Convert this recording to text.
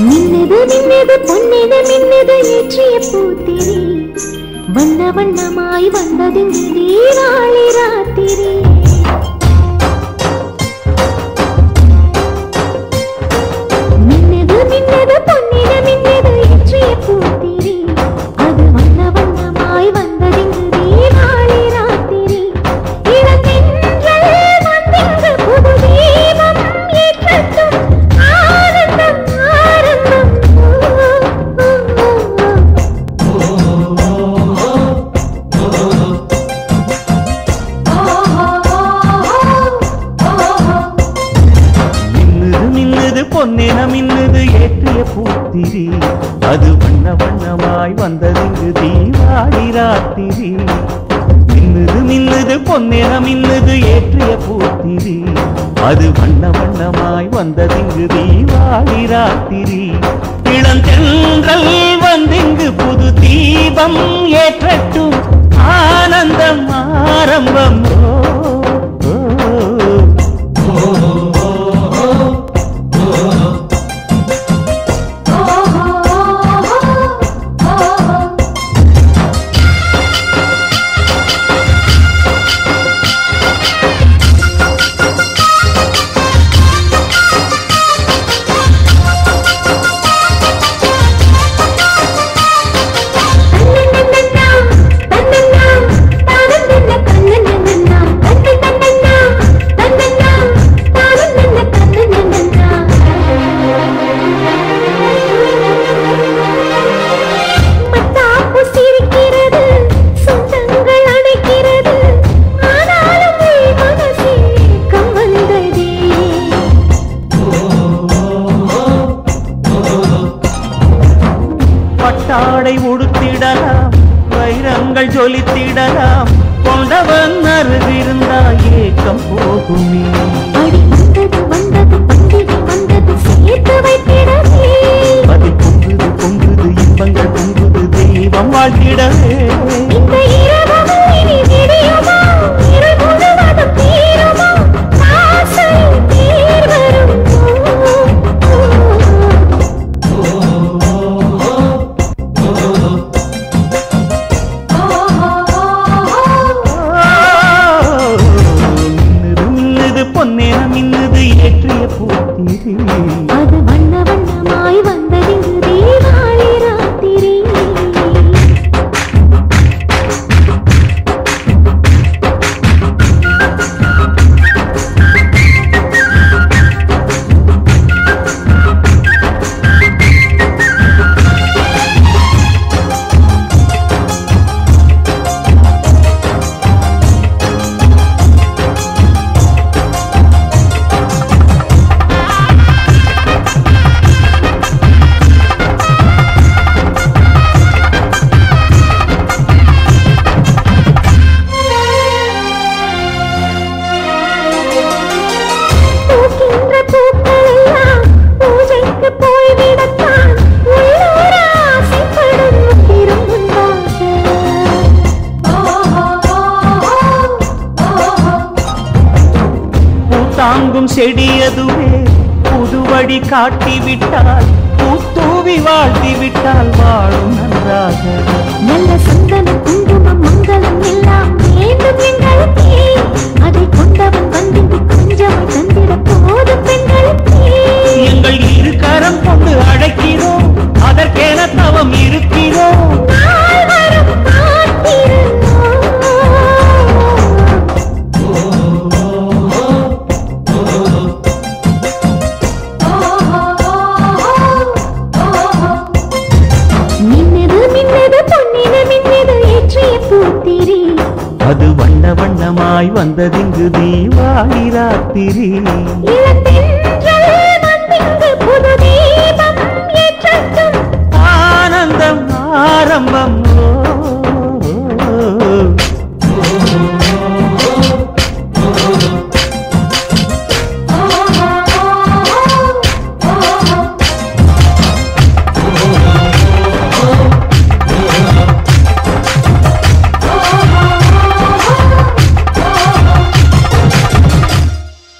மின்னது மின்னது பொன்னிது மின்னது ஏற்றிய பூத்திரி வண்ண வண்ணமாய் வந்ததிங்கு தீராளி ராத்திரி மின்னது மின்னது பொன்னிது மின்னது ஏற்றிய பூத்திரி அது வண்ண வண்ணமாய் வந்ததிங்கு தீராளி ராத்திரி இளந்தென்றல் வந்திங்கு புது தீபம் ஏற்றட்டும் ஆனந்தம் ஆரம்பம் ஓ, ஓ, ஓ, ஓ. மின்னுது மின்னுது பொன்னென மின்னுது ஏற்றிய பூத்திரி அது வண்ண வண்ணமாய் வந்ததிங்கு தீவாடி ராத்திரி மின்னுது மின்னுது பொன்னென மின்னுது ஏற்றிய பூத்திரி அது வண்ண வண்ணமாய் வந்ததிங்கு தீவாடி ராத்திரி இளந்தென்றல் வந்திங்கு புது தீபம் ஏற்றட்டும் ஆனந்தம் ஆரம்பம் ஓ, ஓ. மத்தாப்பு சிரிக்கிறது சொந்தங்கள் அணைக்கிறது ஆனாலும் உள் மனசில் ஏக்கம் வந்ததே பட்டாடை உடுத்திடலாம் வைரங்கள் ஜொலித்திடலாம் கொண்டவன் அருகிருந்தா ஏக்கம் போகுமே அடி வந்தது வந்தது பண்டிகை வந்தது சேர்த்து வைத்திடவே அதில் பொங்குது பொங்குது இன்பங்கள் பொங்குது தெய்வம் வாழ்த்திடவே இந்த இரவும் இனி விடியுமா இருள் முழுவதும் தீருமா ஆசை தேர் வரும் மின்னுது மின்னுது பொன்னேன மின்னுது ஏற்றிய பூத்திரி அது வண்ண வண்ணமாய் வந்ததிங்கு தீபாவளி ராத்திரி பூக்கின்ற பூக்கள் எல்லாம் பூஜைக்கு போய்விடத்தான் உள்ளூர ஆசைப்படும் உதிரும் பூத்தாங்கும் செடியதுவே புதுவடி காட்டிவிட்டால் பூத்தூவி வாழ்த்திவிட்டால் வாழும் நன்றாக நல்ல சந்தன குங்குமம் மங்களம் எல்லாம் வேண்டும் எங்களுக்கே அதை கொண்டவன் வந்திங்கு கொஞ்சம் தந்திட போதும் பெண்களுக்கே எங்கள் இரு கரம் கொண்டு அழைக்கிறோம் அதற்கென தவம் இருக்கிறோம் நாள் வரும் காத்திருந்தோம் மின்னது மின்னது பொன்னிது மின்னது ஏற்றிய பூத்திரி அது வண்ண வண்ணமாய் வந்ததிங்கு தீவாளி ராத்திரி இளந்தென்றல் வந்திங்கு புது தீபம் ஏற்றட்டும் ஆனந்தம் ஆரம்பம்